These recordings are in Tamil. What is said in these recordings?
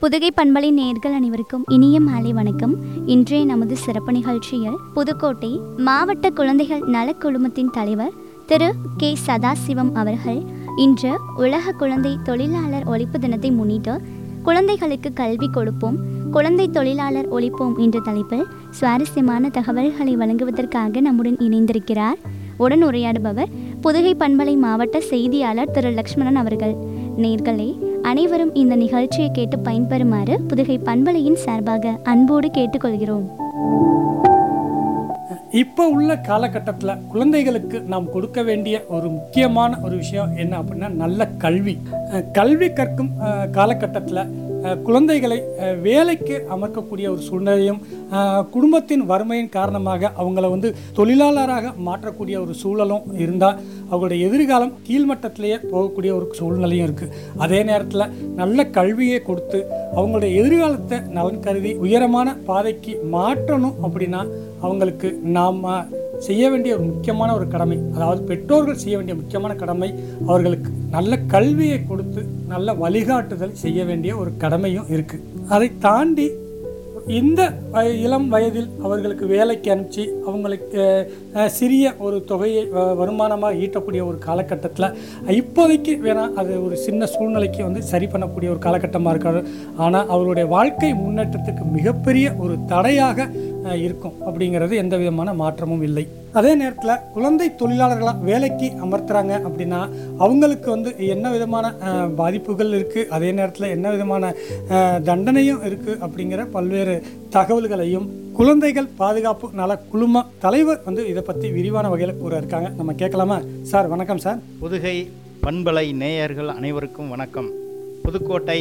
புதுகை பண்பலை நேர்கள் அனைவருக்கும் இனிய மாலை வணக்கம் இன்றைய நமது சிறப்பு நிகழ்ச்சியில் புதுக்கோட்டை மாவட்ட குழந்தைகள் நலக் குழுமத்தின் தலைவர் திரு கே சதாசிவம் அவர்கள் இன்று உலக குழந்தை தொழிலாளர் ஒழிப்பு தினத்தை முன்னிட்டு குழந்தைகளுக்கு கல்வி கொடுப்போம் குழந்தை தொழிலாளர் ஒழிப்போம் என்ற தலைப்பில் சுவாரஸ்யமான தகவல்களை வழங்குவதற்காக நம்முடன் இணைந்திருக்கிறார் உடன் உரையாடுபவர் புதுகை பண்பலை மாவட்ட செய்தியாளர் திரு லக்ஷ்மணன் அவர்கள் நேர்களே அனைவரும் இந்த நிகழ்ச்சியை கேட்டு பயன்பெறுமாறு புதுகை பண்பலையின் சார்பாக அன்போடு கேட்டுக்கொள்கிறோம் இப்போ உள்ள காலகட்டத்தில் குழந்தைகளுக்கு நாம் கொடுக்க வேண்டிய ஒரு முக்கியமான ஒரு விஷயம் என்ன அப்படின்னா நல்ல கல்வி அஹ் கல்வி கற்கும் காலகட்டத்தில் குழந்தைகளை அஹ், வேலைக்கு அமர்க்கக்கூடிய ஒரு சூழ்நிலையும் அஹ், குடும்பத்தின் வறுமையின் காரணமாக அவங்கள வந்து தொழிலாளராக மாற்றக்கூடிய ஒரு சூழலும் இருந்தால் அவங்களுடைய எதிர்காலம் கீழ்மட்டத்திலேயே போகக்கூடிய ஒரு சூழ்நிலையும் இருக்குது அதே நேரத்தில் நல்ல கல்வியை கொடுத்து அவங்களுடைய எதிர்காலத்தை நலன் கருதி உயரமான பாதைக்கு மாற்றணும் அப்படின்னா அவங்களுக்கு நாம் செய்ய வேண்டிய ஒரு முக்கியமான ஒரு கடமை அதாவது பெற்றோர்கள் செய்ய வேண்டிய முக்கியமான கடமை அவர்களுக்கு நல்ல கல்வியை கொடுத்து நல்ல வழிகாட்டுதல் செய்ய வேண்டிய ஒரு கடமையும் இருக்குது அதை தாண்டி இந்த வய- இளம் வயதில் அவர்களுக்கு வேலைக்கு அனுப்பிச்சு அவங்களுக்கு அஹ், அஹ், சிறிய ஒரு தொகையை வ- வருமானமாக ஈட்டக்கூடிய ஒரு காலகட்டத்தில் இப்போதைக்கு வேணால் அது ஒரு சின்ன சூழ்நிலைக்கு வந்து சரி பண்ணக்கூடிய ஒரு காலகட்டமாக இருக்காது ஆனால் அவருடைய வாழ்க்கை முன்னேற்றத்துக்கு மிகப்பெரிய ஒரு தடையாக அஹ், இருக்கும் அப்படிங்கிறது எந்த விதமான மாற்றமும் இல்லை அதே நேரத்தில் குழந்தை தொழிலாளர்களாக வேலைக்கு அமர்த்துறாங்க அப்படின்னா அவங்களுக்கு வந்து என்ன விதமான அஹ், பாதிப்புகள் இருக்குது அதே நேரத்தில் என்ன விதமான அஹ், தண்டனையும் இருக்குது அப்படிங்கிற பல்வேறு தகவல்களையும் குழந்தைகள் பாதுகாப்பு நல குழும தலைவர் வந்து இதை பற்றி விரிவான வகையில் கூற இருக்காங்க நம்ம கேட்கலாமா சார் வணக்கம் சார் புதுகை பண்பலை நேயர்கள் அனைவருக்கும் வணக்கம் புதுக்கோட்டை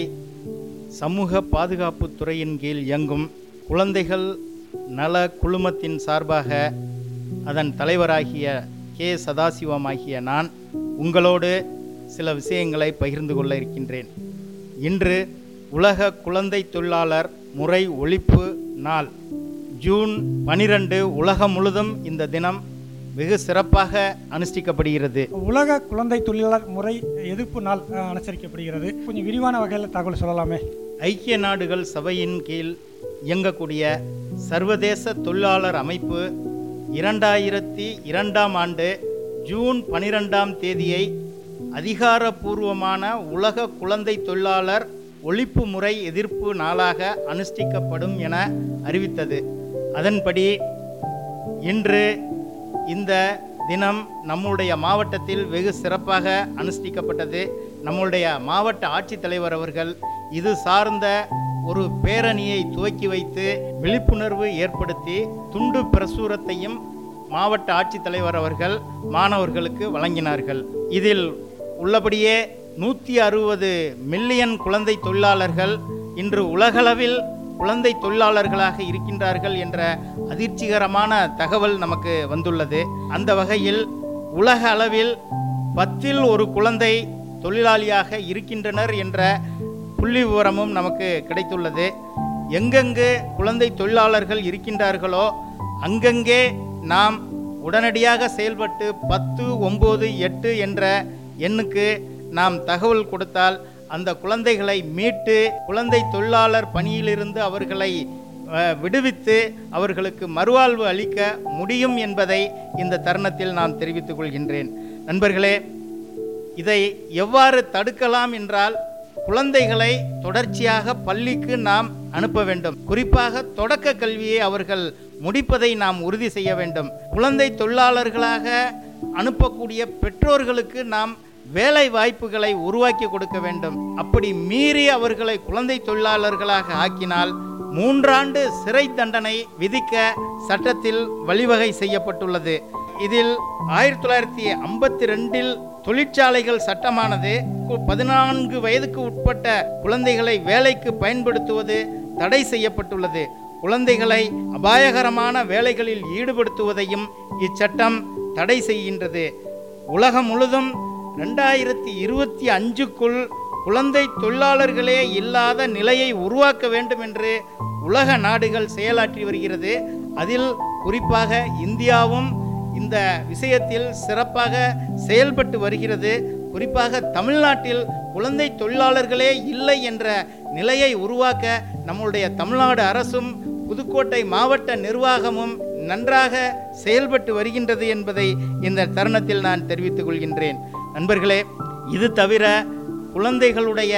சமூக பாதுகாப்பு துறையின் கீழ் இயங்கும் குழந்தைகள் நல குழுமத்தின் சார்பாக அதன் தலைவராகிய கே சதாசிவம் ஆகிய நான் உங்களோடு சில விஷயங்களை பகிர்ந்து கொள்ள இருக்கின்றேன் இன்று உலக குழந்தை தொழிலாளர் முறை ஒழிப்பு நாள் ஜூன் பனிரெண்டு உலகம் முழுதும் இந்த தினம் வெகு சிறப்பாக அனுஷ்டிக்கப்படுகிறது உலக குழந்தை தொழிலாளர் முறை எதிர்ப்பு நாள் அஹ், அனுசரிக்கப்படுகிறது கொஞ்சம் விரிவான வகையில் தகவல் சொல்லலாமே ஐக்கிய நாடுகள் சபையின் கீழ் இயங்கக்கூடிய சர்வதேச தொழிலாளர் அமைப்பு இரண்டாயிரத்தி இரண்டாம் ஆண்டு ஜூன் பனிரெண்டாம் தேதியை அதிகாரப்பூர்வமான உலக குழந்தை தொழிலாளர் ஒழிப்பு முறை எதிர்ப்பு நாளாக அனுஷ்டிக்கப்படும் என அறிவித்தது அதன்படி இன்று இந்த தினம் நம்முடைய மாவட்டத்தில் வெகு சிறப்பாக அனுஷ்டிக்கப்பட்டது நம்முடைய மாவட்ட ஆட்சித்தலைவர் அவர்கள் இது சார்ந்த ஒரு பேரணியை துவக்கி வைத்து விழிப்புணர்வு ஏற்படுத்தி துண்டு பிரசுரத்தையும் மாவட்ட ஆட்சித்தலைவர் அவர்கள் மாணவர்களுக்கு வழங்கினார்கள் இதில் உள்ளபடியே நூற்றி அறுபது மில்லியன் குழந்தை தொழிலாளர்கள் இன்று உலகளவில் குழந்தை தொழிலாளர்களாக இருக்கின்றார்கள் என்ற அதிர்ச்சிகரமான தகவல் நமக்கு வந்துள்ளது அந்த வகையில் உலக அளவில் பத்தில் ஒரு குழந்தை தொழிலாளியாக இருக்கின்றனர் என்ற புள்ளி விவரமும் நமக்கு கிடைத்துள்ளது எங்கெங்கு குழந்தை தொழிலாளர்கள் இருக்கின்றார்களோ அங்கங்கே நாம் உடனடியாக செயல்பட்டு பத்து ஒம்பது எட்டு என்ற எண்ணுக்கு நாம் தகவல் கொடுத்தால் அந்த குழந்தைகளை மீட்டு குழந்தை தொழிலாளர் பணியிலிருந்து அவர்களை அஹ், விடுவித்து அவர்களுக்கு மறுவாழ்வு அளிக்க முடியும் என்பதை இந்த தருணத்தில் நான் தெரிவித்துக் கொள்கின்றேன் நண்பர்களே இதை எவ்வாறு தடுக்கலாம் என்றால் குழந்தைகளை தொடர்ச்சியாக பள்ளிக்கு நாம் அனுப்ப வேண்டும் குறிப்பாக தொடக்க கல்வியை அவர்கள் முடிப்பதை நாம் உறுதி செய்ய வேண்டும் குழந்தை தொழிலாளர்களாக அனுப்பக்கூடிய பெற்றோர்களுக்கு நாம் வேலை வாய்ப்புகளை உருவாக்கி கொடுக்க வேண்டும் அப்படி மீறி அவர்களை குழந்தை தொழிலாளர்களாக ஆக்கினால் மூன்றாண்டு சிறை தண்டனை விதிக்க சட்டத்தில் வழிவகை செய்யப்பட்டுள்ளது இதில் ஆயிரத்தி தொள்ளாயிரத்தி ஐம்பத்தி ரெண்டில் தொழிற்சாலைகள் சட்டமானது கு- பதினான்கு வயதுக்கு உட்பட்ட குழந்தைகளை வேலைக்கு பயன்படுத்துவது தடை செய்யப்பட்டுள்ளது குழந்தைகளை அபாயகரமான வேலைகளில் ஈடுபடுத்துவதையும் இச்சட்டம் தடை செய்கின்றது உலகம் முழுதும் ரெண்டாயிரத்தி இருபத்தி அஞ்சுக்குள் குழந்தை தொழிலாளர்களே இல்லாத நிலையை உருவாக்க வேண்டும் என்று உலக நாடுகள் செயலாற்றி வருகிறது அதில் குறிப்பாக இந்தியாவும் இந்த விஷயத்தில் சிறப்பாக செயல்பட்டு வருகிறது குறிப்பாக தமிழ்நாட்டில் குழந்தை தொழிலாளர்களே இல்லை என்ற நிலையை உருவாக்க நம்முடைய தமிழ்நாடு அரசும் புதுக்கோட்டை மாவட்ட நிர்வாகமும் நன்றாக செயல்பட்டு வருகின்றது என்பதை இந்த தருணத்தில் நான் தெரிவித்துக் கொள்கின்றேன் நண்பர்களே இது தவிர குழந்தைகளுடைய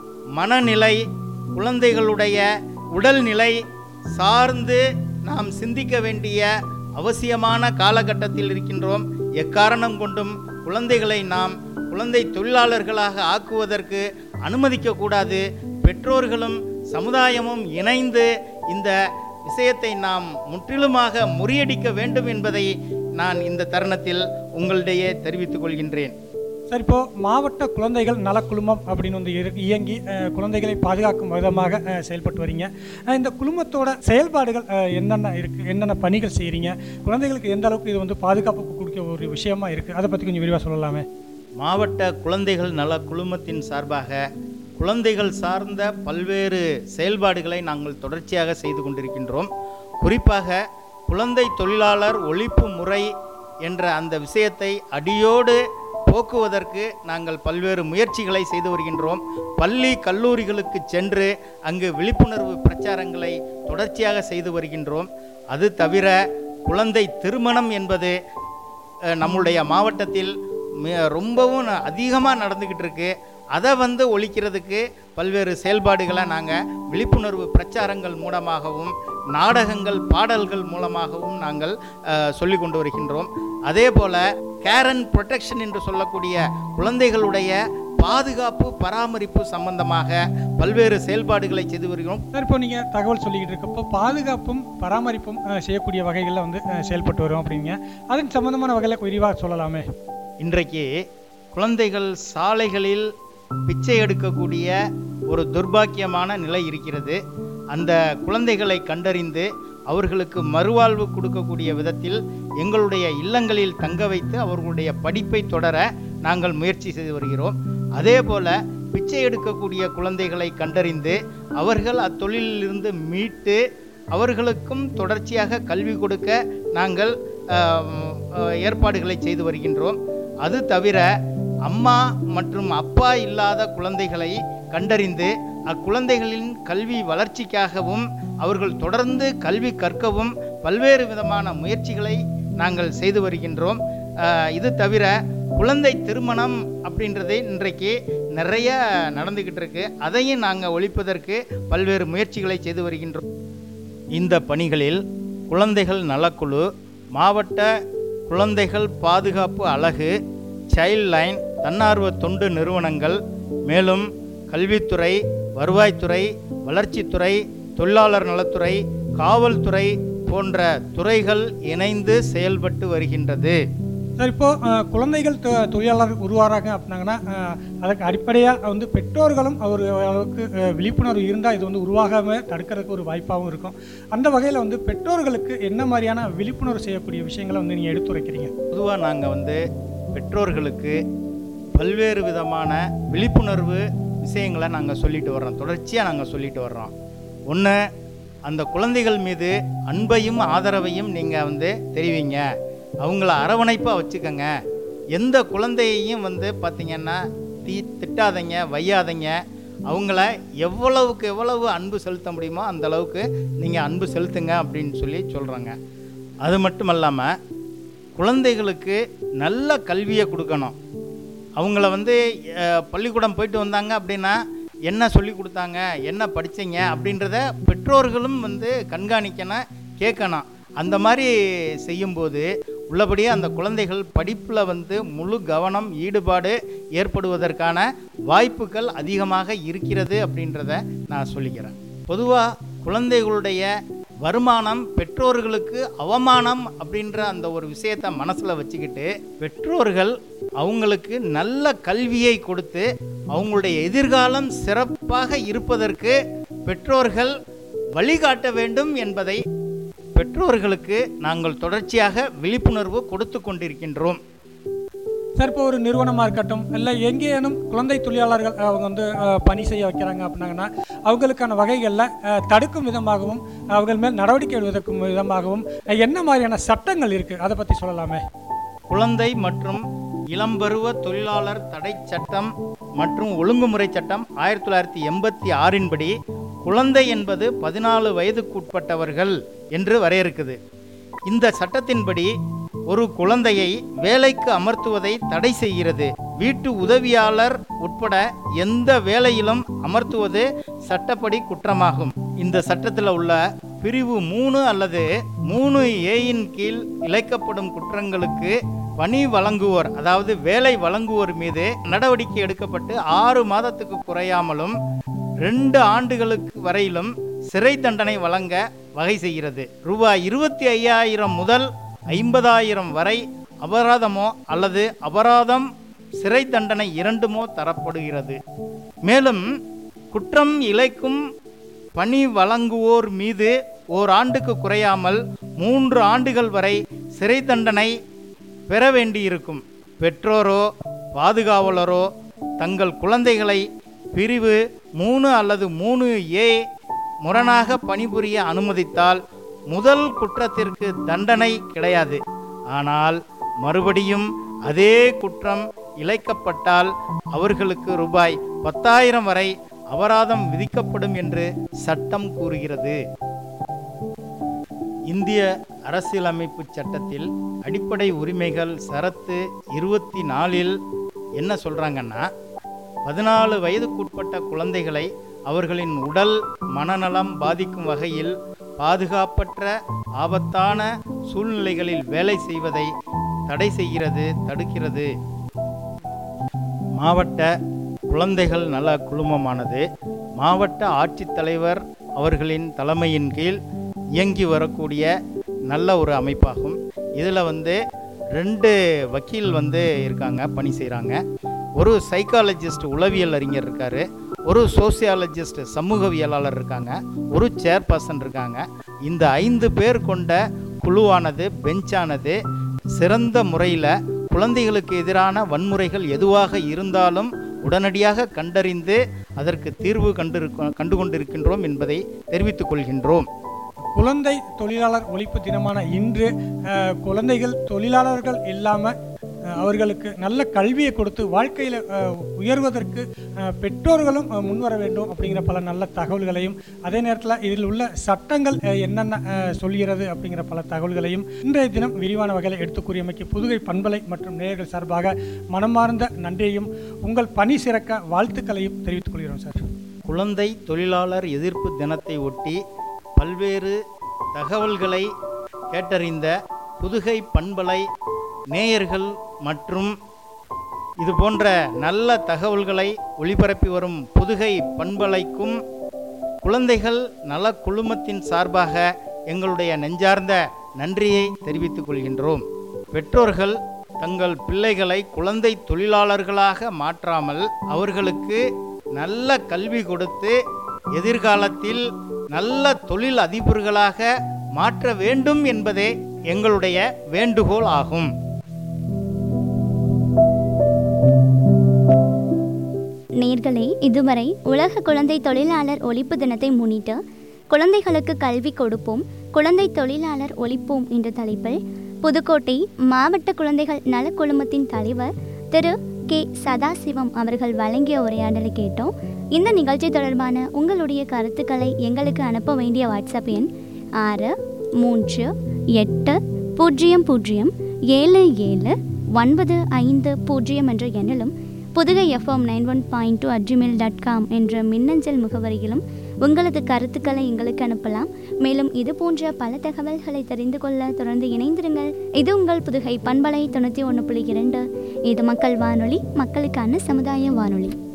மனநிலை குழந்தைகளுடைய உடல்நிலை சார்ந்து நாம் சிந்திக்க வேண்டிய அவசியமான காலகட்டத்தில் இருக்கின்றோம் எக்காரணம் கொண்டும் குழந்தைகளை நாம் குழந்தை தொழிலாளர்களாக ஆக்குவதற்கு அனுமதிக்கக்கூடாது பெற்றோர்களும் சமுதாயமும் இணைந்து இந்த விஷயத்தை நாம் முற்றிலுமாக முறியடிக்க வேண்டும் என்பதை நான் இந்த தருணத்தில் உங்களிடையே தெரிவித்துக் கொள்கின்றேன் சார் இப்போ மாவட்ட குழந்தைகள் நலக்குழுமம் அப்படின்னு வந்து இரு- இயங்கி அஹ், குழந்தைகளை பாதுகாக்கும் விதமாக அஹ், செயல்பட்டு வரீங்க அஹ், இந்த குழுமத்தோட செயல்பாடுகள் அஹ், என்னென்ன இருக்கு என்னென்ன பணிகள் செய்கிறீங்க குழந்தைகளுக்கு எந்த அளவுக்கு இது வந்து பாதுகாப்பு கொடுக்க ஒரு விஷயமா இருக்கு அதை பற்றி கொஞ்சம் விரிவாக சொல்லலாமே மாவட்ட குழந்தைகள் நல குழுமத்தின் சார்பாக குழந்தைகள் சார்ந்த பல்வேறு செயல்பாடுகளை நாங்கள் தொடர்ச்சியாக செய்து கொண்டிருக்கின்றோம் குறிப்பாக குழந்தை தொழிலாளர் ஒழிப்பு முறை என்ற அந்த விஷயத்தை அடியோடு போக்குவதற்கு நாங்கள் பல்வேறு முயற்சிகளை செய்து வருகின்றோம் பள்ளி கல்லூரிகளுக்கு சென்று அங்கு விழிப்புணர்வு பிரச்சாரங்களை தொடர்ச்சியாக செய்து வருகின்றோம் அது தவிர குழந்தை திருமணம் என்பது அஹ், நம்முடைய மாவட்டத்தில் மி- ரொம்பவும் அதிகமாக நடந்துக்கிட்டு இருக்கு அதை வந்து ஒழிக்கிறதுக்கு பல்வேறு செயல்பாடுகளை நாங்கள் விழிப்புணர்வு பிரச்சாரங்கள் மூலமாகவும் நாடகங்கள் பாடல்கள் மூலமாகவும் நாங்கள் சொல்லி கொண்டு வருகின்றோம் அதே போல் கேர் அண்ட் ப்ரொடெக்ஷன் என்று சொல்லக்கூடிய குழந்தைகளுடைய பாதுகாப்பு பராமரிப்பு சம்பந்தமாக பல்வேறு செயல்பாடுகளை செய்து வருகிறோம் சார் இப்போ நீங்கள் தகவல் சொல்லிக்கிட்டு இருக்கப்போ பாதுகாப்பும் பராமரிப்பும் அஹ், செய்யக்கூடிய வகைகளில் வந்து அஹ், செயல்பட்டு வரும் அப்படிங்க அதன் சம்பந்தமான வகையில் விரிவாக சொல்லலாமே இன்றைக்கு குழந்தைகள் சாலைகளில் பிச்சை எடுக்கக்கூடிய ஒரு துர்பாக்கியமான நிலை இருக்கிறது அந்த குழந்தைகளை கண்டறிந்து அவர்களுக்கு மறுவாழ்வு கொடுக்கக்கூடிய விதத்தில் எங்களுடைய இல்லங்களில் தங்க வைத்து அவர்களுடைய படிப்பை தொடர நாங்கள் முயற்சி செய்து வருகிறோம் அதே போல பிச்சை எடுக்கக்கூடிய குழந்தைகளை கண்டறிந்து அவர்கள் அத்தொழிலிலிருந்து மீட்டு அவர்களுக்கும் தொடர்ச்சியாக கல்வி கொடுக்க நாங்கள் ஆம், அஹ், ஏற்பாடுகளை செய்து வருகின்றோம் அது தவிர அம்மா மற்றும் அப்பா இல்லாத குழந்தைகளை கண்டறிந்து அக்குழந்தைகளின் கல்வி வளர்ச்சிக்காகவும் அவர்கள் தொடர்ந்து கல்வி கற்கவும் பல்வேறு விதமான முயற்சிகளை நாங்கள் செய்து வருகின்றோம் அஹ், இது தவிர குழந்தை திருமணம் அப்படின்றது இன்றைக்கு நிறைய நடந்துக்கிட்டு இருக்கு அதையும் நாங்கள் ஒழிப்பதற்கு பல்வேறு முயற்சிகளை செய்து வருகின்றோம் இந்த பணிகளில் குழந்தைகள் நலக்குழு மாவட்ட குழந்தைகள் பாதுகாப்பு அலகு சைல்ட் லைன் தன்னார்வ தொண்டு நிறுவனங்கள் மேலும் கல்வித்துறை வருவாய்த்துறை வளர்ச்சித்துறை தொழிலாளர் நலத்துறை காவல்துறை போன்ற துறைகள் இணைந்து செயல்பட்டு வருகின்றது சார் இப்போ அஹ், குழந்தைகள் தொ- தொழிலாளர் உருவாகிறாங்க அப்படின்னாங்கன்னா அஹ், அதுக்கு அடிப்படையாக வந்து பெற்றோர்களும் ஒரு அளவுக்கு அஹ், விழிப்புணர்வு இருந்தால் இது வந்து உருவாகாமல் தடுக்கிறதுக்கு ஒரு வாய்ப்பாகவும் இருக்கும் அந்த வகையில் வந்து பெற்றோர்களுக்கு என்ன மாதிரியான விழிப்புணர்வு செய்யக்கூடிய விஷயங்களை வந்து நீங்கள் எடுத்துரைக்கிறீங்க பொதுவாக நாங்கள் வந்து பெற்றோர்களுக்கு பல்வேறு விதமான விழிப்புணர்வு விஷயங்களை நாங்கள் சொல்லிட்டு வர்றோம் தொடர்ச்சியாக நாங்கள் சொல்லிட்டு வர்றோம் ஒன்று அந்த குழந்தைகள் மீது அன்பையும் ஆதரவையும் நீங்கள் வந்து தெரிவிங்க அவங்கள அரவணைப்பாக வச்சுக்கோங்க எந்த குழந்தையையும் வந்து பார்த்தீங்கன்னா தீ திட்டாதீங்க வையாதீங்க அவங்கள எவ்வளவுக்கு எவ்வளவு அன்பு செலுத்த முடியுமோ அந்த அளவுக்கு நீங்கள் அன்பு செலுத்துங்க அப்படின்னு சொல்லி சொல்கிறாங்க அது மட்டும் இல்லாமல் குழந்தைகளுக்கு நல்ல கல்வியை கொடுக்கணும் அவங்கள வந்து அஹ், பள்ளிக்கூடம் போயிட்டு வந்தாங்க அப்படின்னா என்ன சொல்லி கொடுத்தாங்க என்ன படிச்சீங்க அப்படின்றத பெற்றோர்களும் வந்து கண்காணிக்கணும் கேட்கணும் அந்த மாதிரி செய்யும்போது உள்ளபடியே அந்த குழந்தைகள் படிப்பில் வந்து முழு கவனம் ஈடுபாடு ஏற்படுவதற்கான வாய்ப்புகள் அதிகமாக இருக்கிறது அப்படின்றத நான் சொல்லிக்கிறேன் பொதுவாக குழந்தைகளுடைய வருமானம் பெற்றோர்களுக்கு அவமானம் அப்படின்ற அந்த ஒரு விஷயத்தை மனசில் வச்சுக்கிட்டு பெற்றோர்கள் அவங்களுக்கு நல்ல கல்வியை கொடுத்து அவங்களுடைய எதிர்காலம் சிறப்பாக இருப்பதற்கு பெற்றோர்கள் வழிகாட்ட வேண்டும் என்பதை பெற்றோர்களுக்கு நாங்கள் தொடர்ச்சியாக விழிப்புணர்வு கொடுத்து கொண்டிருக்கின்றோம் சார் இப்போ ஒரு நிறுவனமாக இருக்கட்டும் இல்லை எங்கேனும் குழந்தை தொழிலாளர்கள் அஹ், அவங்க வந்து அஹ், பணி செய்ய வைக்கிறாங்க அப்படின்னாங்கன்னா அவங்களுக்கான வகைகளில் அஹ், தடுக்கும் விதமாகவும் அவர்கள் மேல் நடவடிக்கை எடுவதற்கும் விதமாகவும் அஹ், என்ன மாதிரியான சட்டங்கள் இருக்குது அதை பற்றி சொல்லலாமே குழந்தை மற்றும் இளம்பருவ தொழிலாளர் தடை சட்டம் மற்றும் ஒழுங்குமுறை சட்டம் ஆயிரத்தி தொள்ளாயிரத்தி எண்பத்தி ஆறின்படி குழந்தை என்பது பதினாலு வயதுக்குட்பட்டவர்கள் என்று வரையறுக்குது இந்த சட்டத்தின்படி ஒரு குழந்தையை வேலைக்கு அமர்த்துவதை தடை செய்கிறது வீட்டு உதவியாளர் உட்பட எந்த வேலையிலும் அமர்த்துவது சட்டப்படி குற்றமாகும் இந்த சட்டத்தில் உள்ள பிரிவு மூணு அல்லது மூணு ஏயின் கீழ் இழைக்கப்படும் குற்றங்களுக்கு பணி வழங்குவோர் அதாவது வேலை வழங்குவோர் மீது நடவடிக்கை எடுக்கப்பட்டு ஆறு மாதத்துக்கு குறையாமலும் ரெண்டு ஆண்டுகளுக்கு வரையிலும் சிறை தண்டனை வழங்க வகை செய்கிறது ரூபாய் இருபத்தி ஐயாயிரம் முதல் ஐம்பதாயிரம் வரை அபராதமோ அல்லது அபராதம் சிறை தண்டனை இரண்டுமோ தரப்படுகிறது மேலும் குற்றம் இழைக்கும் பணி வழங்குவோர் மீது ஓர் ஆண்டுக்கு குறையாமல் மூன்று ஆண்டுகள் வரை சிறை தண்டனை பெற வேண்டியிருக்கும் பெற்றோரோ பாதுகாவலரோ தங்கள் குழந்தைகளை பிரிவு மூணு அல்லது மூணு ஏ முரணாக பணிபுரிய அனுமதித்தால் முதல் குற்றத்திற்கு தண்டனை கிடையாது ஆனால் மறுபடியும் அதே குற்றம் இழைக்கப்பட்டால் அவர்களுக்கு ரூபாய் பத்தாயிரம் வரை அபராதம் விதிக்கப்படும் என்று சட்டம் கூறுகிறது இந்திய அரசியலமைப்பு சட்டத்தில் அடிப்படை உரிமைகள் சரத்து இருபத்தி நாலில் என்ன சொல்கிறாங்கன்னா பதினாலு வயதுக்குட்பட்ட குழந்தைகளை அவர்களின் உடல் மனநலம் பாதிக்கும் வகையில் பாதுகாப்பற்ற ஆபத்தான சூழ்நிலைகளில் வேலை செய்வதை தடை செய்கிறது தடுக்கிறது மாவட்ட குழந்தைகள் நல குழுமமானது மாவட்ட ஆட்சித்தலைவர் அவர்களின் தலைமையின் கீழ் இயங்கி வரக்கூடிய நல்ல ஒரு அமைப்பாகும் இதில் வந்து ரெண்டு வக்கீல் வந்து இருக்காங்க பணி செய்கிறாங்க ஒரு சைக்காலஜிஸ்ட் உளவியல் அறிஞர் இருக்கார் ஒரு சோசியாலஜிஸ்ட் சமூகவியலாளர் இருக்காங்க ஒரு சேர்பர்சன் இருக்காங்க இந்த ஐந்து பேர் கொண்ட குழுவானது பெஞ்சானது சிறந்த முறையில் குழந்தைகளுக்கு எதிரான வன்முறைகள் எதுவாக இருந்தாலும் உடனடியாக கண்டறிந்து அதற்கு தீர்வு கண்டு கண்டு கொண்டிருக்கின்றோம் என்பதை தெரிவித்துக் கொள்கின்றோம் குழந்தை தொழிலாளர் ஒழிப்பு தினமான இன்று அஹ், குழந்தைகள் தொழிலாளர்கள் இல்லாமல் அவர்களுக்கு நல்ல கல்வியை கொடுத்து வாழ்க்கையில் உயர்வதற்கு அஹ், பெற்றோர்களும் அஹ், முன்வர வேண்டும் அப்படிங்கிற பல நல்ல தகவல்களையும் அதே நேரத்தில் இதில் உள்ள சட்டங்கள் அஹ், என்னென்ன அஹ், சொல்கிறது அப்படிங்கிற பல தகவல்களையும் இன்றைய தினம் விரிவான வகையில் எடுத்துக் கூறியமைக்கு புதுகை பண்பலை மற்றும் நேயர்கள் சார்பாக மனமார்ந்த நன்றியையும் உங்கள் பணி சிறக்க வாழ்த்துக்களையும் தெரிவித்துக் கொள்கிறோம் சார் குழந்தை தொழிலாளர் எதிர்ப்பு தினத்தை ஒட்டி பல்வேறு தகவல்களை கேட்டறிந்த புதுகை பண்பலை நேயர்கள் மற்றும் இது போன்ற நல்ல தகவல்களை ஒளிபரப்பி வரும் புதுகை பண்பலைக்கும் குழந்தைகள் நல குழுமத்தின் சார்பாக எங்களுடைய நெஞ்சார்ந்த நன்றியை தெரிவித்துக் கொள்கின்றோம் பெற்றோர்கள் தங்கள் பிள்ளைகளை குழந்தை தொழிலாளர்களாக மாற்றாமல் அவர்களுக்கு நல்ல கல்வி கொடுத்து எதிர்காலத்தில் நல்ல தொழில் அதிபர்களாக மாற்ற வேண்டும் என்பதே எங்களுடைய வேண்டுகோள் ஆகும் நேர்களே இதுவரை உலக குழந்தை தொழிலாளர் ஒழிப்பு தினத்தை முன்னிட்டு குழந்தைகளுக்கு கல்வி கொடுப்போம் குழந்தை தொழிலாளர் ஒழிப்போம் என்ற தலைப்பில் புதுக்கோட்டை மாவட்ட குழந்தைகள் நலக் குழுமத்தின் தலைவர் திரு கே சதாசிவம் அவர்கள் வழங்கிய உரையாடலை கேட்டோம் இந்த நிகழ்ச்சி தொடர்பான உங்களுடைய கருத்துக்களை எங்களுக்கு அனுப்ப வேண்டிய வாட்ஸ்அப் எண் ஆறு மூன்று எட்டு பூஜ்ஜியம் பூஜ்ஜியம் ஏழு ஏழு ஒன்பது ஐந்து பூஜ்ஜியம் என்ற எண்ணிலும் Pudugai FM nine one point two at gmail dot com என்ற மின்னஞ்சல் முகவரியிலும் உங்களது கருத்துக்களை எங்களுக்கு அனுப்பலாம் மேலும் இது போன்ற பல தகவல்களை தெரிந்து கொள்ள தொடர்ந்து இணைந்திருங்கள் இது உங்கள் புதுகை பண்பலை தொண்ணூற்றி ஒன்று புள்ளி இரண்டு இது மக்கள் வானொலி மக்களுக்கான சமுதாய வானொலி